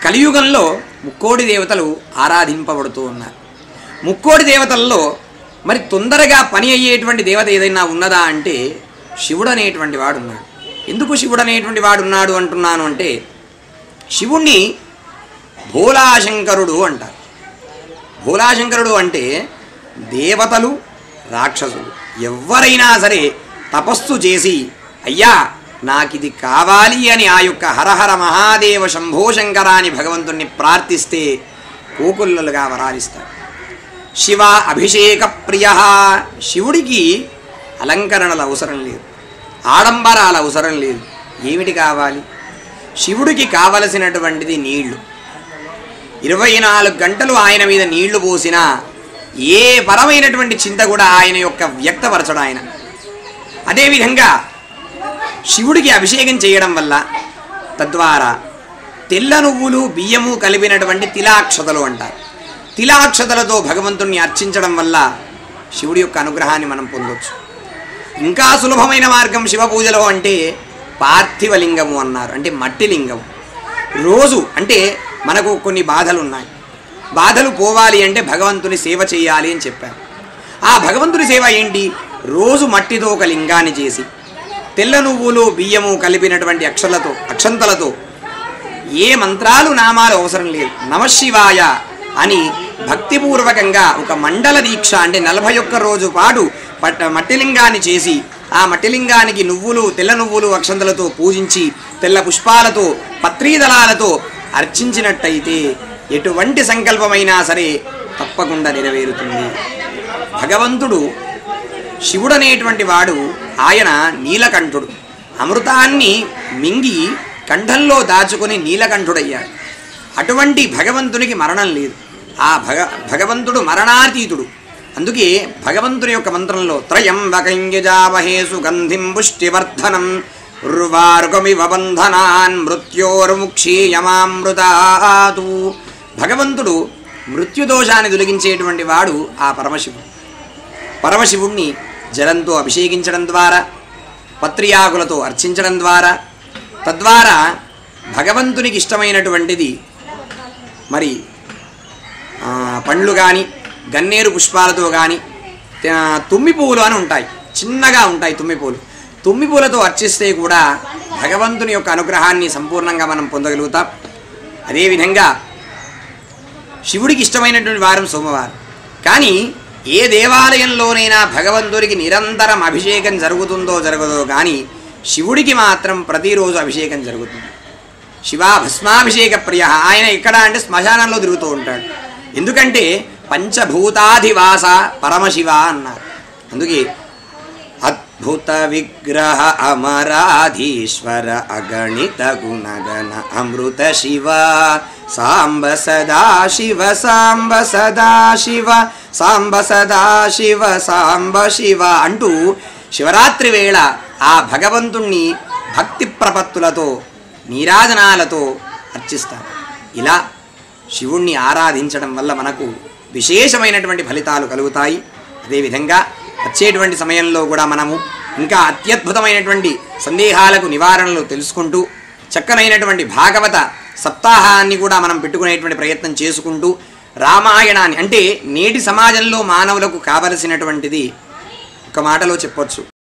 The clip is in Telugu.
కలియుగంలో ముక్కోడి దేవతలు ఆరాధింపబడుతూ ఉన్నారు ముక్కోడి దేవతల్లో మరి తొందరగా పని అయ్యేటువంటి దేవత ఏదైనా ఉన్నదా అంటే శివుడు అనేటువంటి వాడు ఉన్నాడు ఎందుకు శివుడు అనేటువంటి వాడు ఉన్నాడు అంటున్నాను అంటే శివుణ్ణి భోలాశంకరుడు అంటారు భోలాశంకరుడు అంటే దేవతలు రాక్షసులు ఎవరైనా సరే తపస్సు చేసి అయ్యా నాకిది కావాలి అని ఆ యొక్క హరహర మహాదేవ శంభో శంకర అని భగవంతుణ్ణి ప్రార్థిస్తే కోకుల్లలుగా వరాలిస్తాడు శివ అభిషేక ప్రియ శివుడికి అలంకరణలు అవసరం లేదు ఆడంబరాలు అవసరం లేదు ఏమిటి కావాలి శివుడికి కావలసినటువంటిది నీళ్లు ఇరవై నాలుగు గంటలు ఆయన మీద నీళ్లు పోసినా ఏ పరమైనటువంటి చింత కూడా ఆయన యొక్క వ్యక్తపరచడు ఆయన అదేవిధంగా శివుడికి అభిషేకం చేయడం వల్ల తద్వారా తెల్ల నువ్వులు బియ్యము కలిపినటువంటి తిలాక్షతలు అంటారు తిలాక్షతలతో భగవంతుణ్ణి అర్చించడం వల్ల శివుడి యొక్క అనుగ్రహాన్ని మనం పొందొచ్చు ఇంకా సులభమైన మార్గం శివ పూజలో అంటే పార్థివ లింగము అన్నారు అంటే మట్టి లింగము రోజు అంటే మనకు కొన్ని బాధలు ఉన్నాయి బాధలు పోవాలి అంటే భగవంతుని సేవ చేయాలి అని చెప్పారు ఆ భగవంతుని సేవ ఏంటి రోజు మట్టితో ఒక లింగాన్ని చేసి తెల్ల నువ్వులు బియ్యము కలిపినటువంటి అక్షలతో అక్షంతలతో ఏ మంత్రాలు నామాలు అవసరం లేదు నమశివాయ అని భక్తిపూర్వకంగా ఒక మండల దీక్ష అంటే నలభై ఒక్క రోజు పాటు పట్ట మట్టిలింగాన్ని చేసి ఆ మట్టిలింగానికి నువ్వులు తెల్ల నువ్వులు అక్షంతలతో పూజించి తెల్ల పుష్పాలతో పత్రీదళాలతో అర్చించినట్టయితే ఎటువంటి సంకల్పమైనా సరే తప్పకుండా నెరవేరుతుంది భగవంతుడు శివుడనేటువంటి వాడు ఆయన నీలకంఠుడు అమృతాన్ని మింగి కంఠంలో దాచుకొని నీలకంఠుడయ్యాడు అటువంటి భగవంతునికి మరణం లేదు ఆ భగ భగవంతుడు మరణాతీతుడు అందుకే భగవంతుని యొక్క మంత్రంలో త్రయంబకంజావహే సుగంధిం పుష్టివర్ధనం ఉర్వారుకమివ బంధనాన్ మృత్యోర్ముక్షీయమామృతాతు భగవంతుడు మృత్యుదోషాన్ని తొలగించేటువంటి వాడు ఆ పరమశివుడు పరమశివుణ్ణి జలంతో అభిషేకించడం ద్వారా పత్రియాకులతో అర్చించడం ద్వారా తద్వారా భగవంతునికి ఇష్టమైనటువంటిది మరి ఆ, పండ్లు కానీ గన్నేరు పుష్పాలతో కానీ తుమ్మి పువ్వులు అని ఉంటాయి చిన్నగా ఉంటాయి తుమ్మి పువ్వులు తుమ్మి పూలతో అర్చిస్తే కూడా భగవంతుని యొక్క అనుగ్రహాన్ని సంపూర్ణంగా మనం పొందగలుగుతాం అదేవిధంగా శివుడికి ఇష్టమైనటువంటి వారం సోమవారం కానీ ఏ దేవాలయంలోనైనా భగవంతుడికి నిరంతరం అభిషేకం జరుగుతుందో జరగదో కానీ శివుడికి మాత్రం ప్రతిరోజు అభిషేకం జరుగుతుంది శివ భస్మాభిషేక ప్రియ ఆయన ఎక్కడ అంటే శ్మశానంలో తిరుగుతూ ఉంటాడు ఎందుకంటే పంచభూతాధివాస పరమశివ అన్నారు అందుకే అద్భుత విగ్రహ అమరాధీశ్వర అగణిత గుణగణ అమృత శివ సాంబ సదా శివ సాంబ సదా శివ సాంబ సదా శివ సాంబ శివ అంటూ శివరాత్రి వేళ ఆ భగవంతుణ్ణి భక్తి ప్రపత్తులతో నీరాజనాలతో అర్చిస్తారు ఇలా శివుణ్ణి ఆరాధించడం వల్ల మనకు విశేషమైనటువంటి ఫలితాలు కలుగుతాయి అదేవిధంగా వచ్చేటువంటి సమయంలో కూడా మనము ఇంకా అత్యద్భుతమైనటువంటి సందేహాలకు నివారణలు తెలుసుకుంటూ చక్కనైనటువంటి భాగవత సప్తాహాన్ని కూడా మనం పెట్టుకునేటువంటి ప్రయత్నం చేసుకుంటూ రామాయణాన్ని అంటే నేటి సమాజంలో మానవులకు కావలసినటువంటిది ఒక మాటలో చెప్పొచ్చు